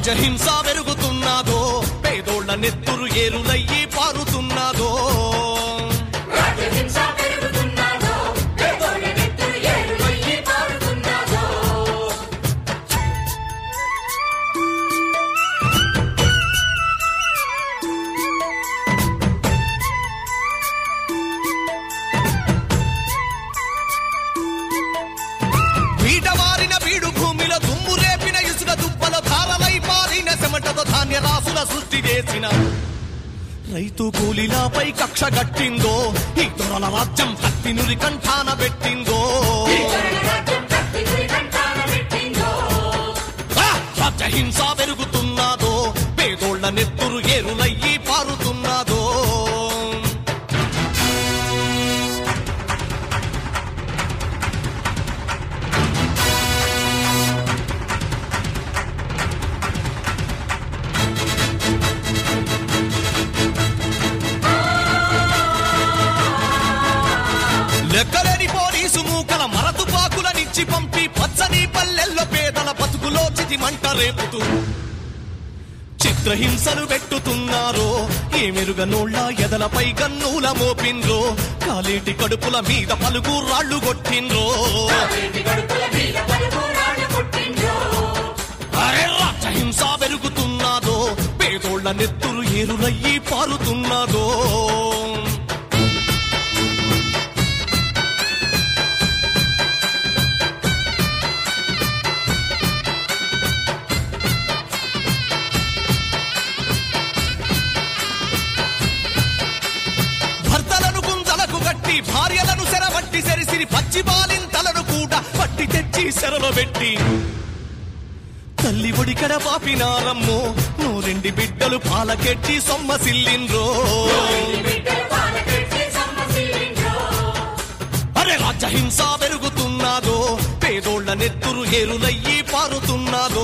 రాజ్యహింస పెరుగుతున్నాదో పేదోళ్ల నెత్తురు ఏరులయ్యి పారుతున్నాదో రాజ్యహింస పెరుగుతున్నాదో పేదోళ్ళ నెత్తురు ఏరులయ్యి పారుతున్నాదో వీటవారిన వీడు భూమిలో దుమ్ము రేపిన ఇసుక దుబ్బల ధారలై పారిన చెమటతో ధాన్య రాసుల సృష్టి చేసిన రైతు కూలీలపై కక్ష గట్టిందో ఈ దొరల రాజ్యం కత్తి నురి కంఠాన పెట్టిందో ఇతరుల రాజ్యం కత్తి గురి కంటాన పెట్టిందో ఆ! రాజ్యహింస పెరుగుతున్నాదో పేదోళ్ల నెత్తురు ఏరులయ్యి పారుతున్నాదో లెక్కలేని పోలీసు మూకల మరతుపాకులనిచ్చి పంపి పచ్చని పల్లెల్లో పేదల బతుకులో చితి మంట రేపుతూ చిత్రహింసలు పెట్టుతున్నారో ఏ మెరుగనోళ్ళ ఎదలపై గన్నుల మోపిండ్రో కాలేటి కడుపుల మీద పలుగు రాళ్ళు కొట్టిండ్రో వీటి గడుపుల మీద పలుకు రాళ్ళు కొట్టిందో అరే రాజ్యహింస పెరుగుతున్నాదో పేదోళ్ల నెత్తురు ఏరులయ్యి పారుతున్నాదో భర్తలను గుంజలకు గట్టి భార్యలను సెరబట్టి సెరిసిరి పచ్చి బాలింతలను కూడా పట్టి తెచ్చి సెరలో పెట్టి తల్లి ఒడికడ పాపినారమ్మో నూరెండి బిడ్డలు పాలకెట్టి సొమ్మసిల్లిండ్రో బిడ్డలు పాలకెట్టి సమ్మసిల్లిందో అరే రాజ్యహింస పెరుగుతున్నాదో పేదోళ్ల నెత్తురు ఏరులయ్యి పారుతున్నాదో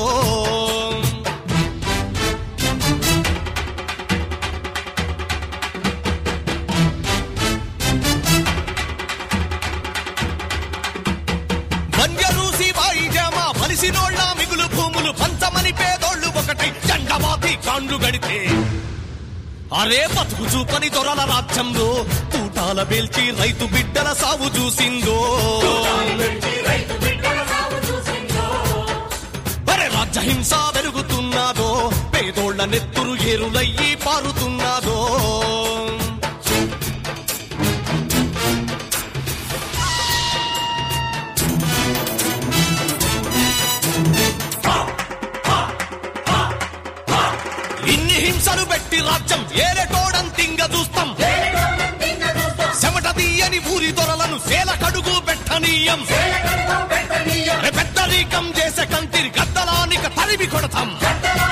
బంజరూసి వాయిజామా మనిషినోళ్ళ మిగులు భూములు పంచమని పేదోళ్ళు ఒకటై జండబాతి కాండ్లు గడితే అరే బతుకు చూపని దొరల రాజ్యంలో తూటాల బెల్చి రైతు బిడ్డల సాగు చూసిందో పెట్టి రైతు బిడ్డల సాగు చూసిందో అరే రాజ్యహింస పెరుగుతున్నాదో పేదోళ్ల నెత్తురు ఏరులయ్యి పారుతున్నాదో ఇన్ని హింసలు పెట్టి రాజ్యం ఏలటోడం తింగ చూస్తాం ఏలటోడం తిన్న చూస్తాం చెమట తీయని ఊరి దొరలను సేల కడుగు పెట్టనీయం ఏలటోడం పెట్టనీయం పెద్దరీకం చేసే కంటిని గద్దలానిక తరిమి కొడతాం గద్దలా